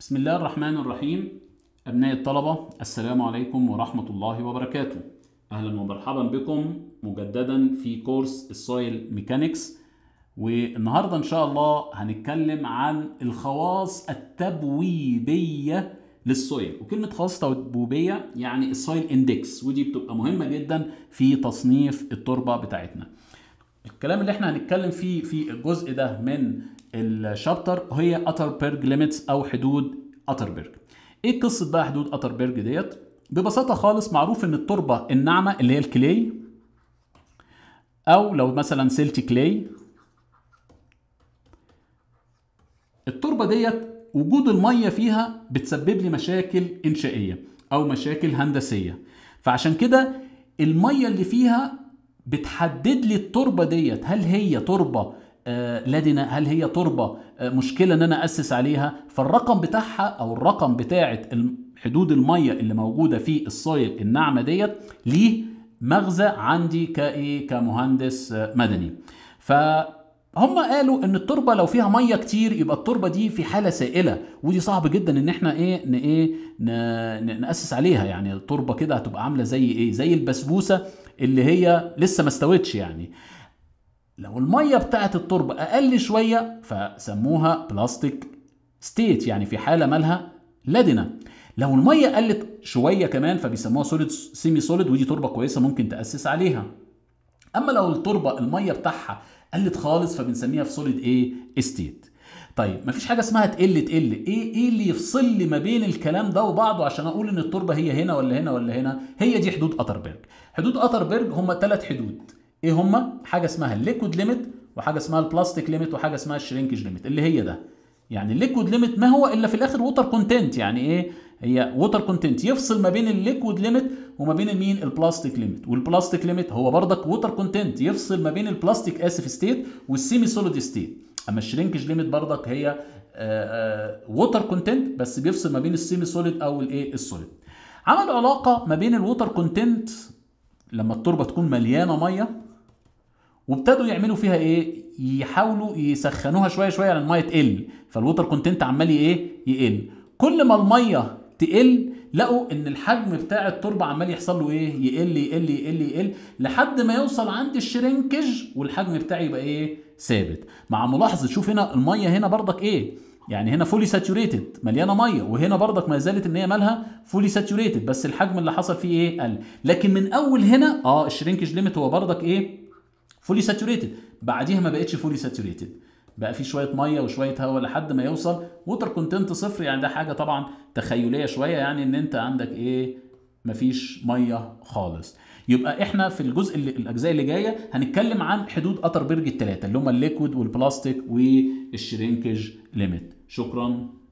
بسم الله الرحمن الرحيم أبناء الطلبة السلام عليكم ورحمة الله وبركاته أهلا ومرحبا بكم مجددا في كورس السويل ميكانيكس والنهاردة إن شاء الله هنتكلم عن الخواص التبويبية للسويل وكلمة خواص تبويبية يعني السويل اندكس ودي بتبقى مهمة جدا في تصنيف التربة بتاعتنا الكلام اللي احنا هنتكلم فيه في الجزء ده من الشابتر هي اتربرج ليميتس او حدود اتربرج ايه قصه بقى حدود اتربرج ديت ببساطه خالص معروف ان التربه الناعمه اللي هي الكلي او لو مثلا سيلتي كلي التربه ديت وجود الميه فيها بتسبب لي مشاكل انشائيه او مشاكل هندسيه فعشان كده الميه اللي فيها بتحدد لي التربه ديت هل هي تربه آه لدنه هل هي تربه آه مشكله ان انا اسس عليها فالرقم بتاعها او الرقم بتاعه حدود الميه اللي موجوده في السويل الناعمه ديت ليه مغزى عندي كايه كمهندس آه مدني فهم قالوا ان التربه لو فيها ميه كتير يبقى التربه دي في حاله سائله ودي صعب جدا ان احنا ايه ن ايه ناسس عليها يعني التربه كده هتبقى عامله زي ايه زي البسبوسه اللي هي لسه ما استوتش يعني لو الميه بتاعت التربه اقل شويه فسموها بلاستيك ستيت يعني في حاله مالها لدنه لو الميه قلت شويه كمان فبيسموها سوليد سيمي سوليد ودي تربه كويسه ممكن تاسس عليها اما لو التربه الميه بتاعها قلت خالص فبنسميها في سوليد ايه ستيت طيب مفيش حاجه اسمها تقل تقل ايه ايه اللي يفصل لي ما بين الكلام ده وبعضه عشان اقول ان التربه هي هنا ولا هنا ولا هنا هي دي حدود اتربرج حدود اتربرج هم ثلاث حدود ايه هما حاجه اسمها الليكويد ليميت وحاجه اسمها البلاستيك ليميت وحاجه اسمها الشرينكج ليميت اللي هي ده يعني الليكويد ليميت ما هو الا في الاخر ووتر كونتنت يعني ايه هي ووتر كونتنت يفصل ما بين الليكويد ليميت وما بين مين البلاستيك ليميت والبلاستيك ليميت هو بردك ووتر كونتنت يفصل ما بين البلاستيك اسف ستيت والسيمي سوليد ستيت اما الشرينكج ليميت بردك هي ووتر كونتنت بس بيفصل ما بين السيمي سوليد او الايه السوليد عملوا علاقه ما بين الووتر كونتنت لما التربه تكون مليانه ميه وابتدوا يعملوا فيها ايه يحاولوا يسخنوها شويه شويه على الميه تقل فالووتر كونتنت عمال ايه يقل كل ما الميه تقل لقوا ان الحجم بتاع التربه عمال يحصل له ايه يقل يقل يقل يقل لحد ما يوصل عند الشرينكج والحجم بتاعي يبقى ايه ثابت مع ملاحظه شوف هنا الميه هنا بردك ايه يعني هنا فولي ساتوريتد مليانه ميه وهنا بردك ما زالت ان هي مالها فولي ساتوريتد بس الحجم اللي حصل فيه ايه قل لكن من اول هنا اه الشرينكج ليميت هو بردك ايه فولي ساتوريتد بعديها ما بقتش فولي ساتوريتد بقى في شويه ميه وشويه هواء لحد ما يوصل ووتر كونتنت صفر يعني ده حاجه طبعا تخيليه شويه يعني ان انت عندك ايه مفيش ميه خالص يبقى احنا في الجزء اللي الاجزاء اللي جايه هنتكلم عن حدود اتربرج الثلاثه اللي هم الليكويد والبلاستيك والشرينكج ليميت شكرا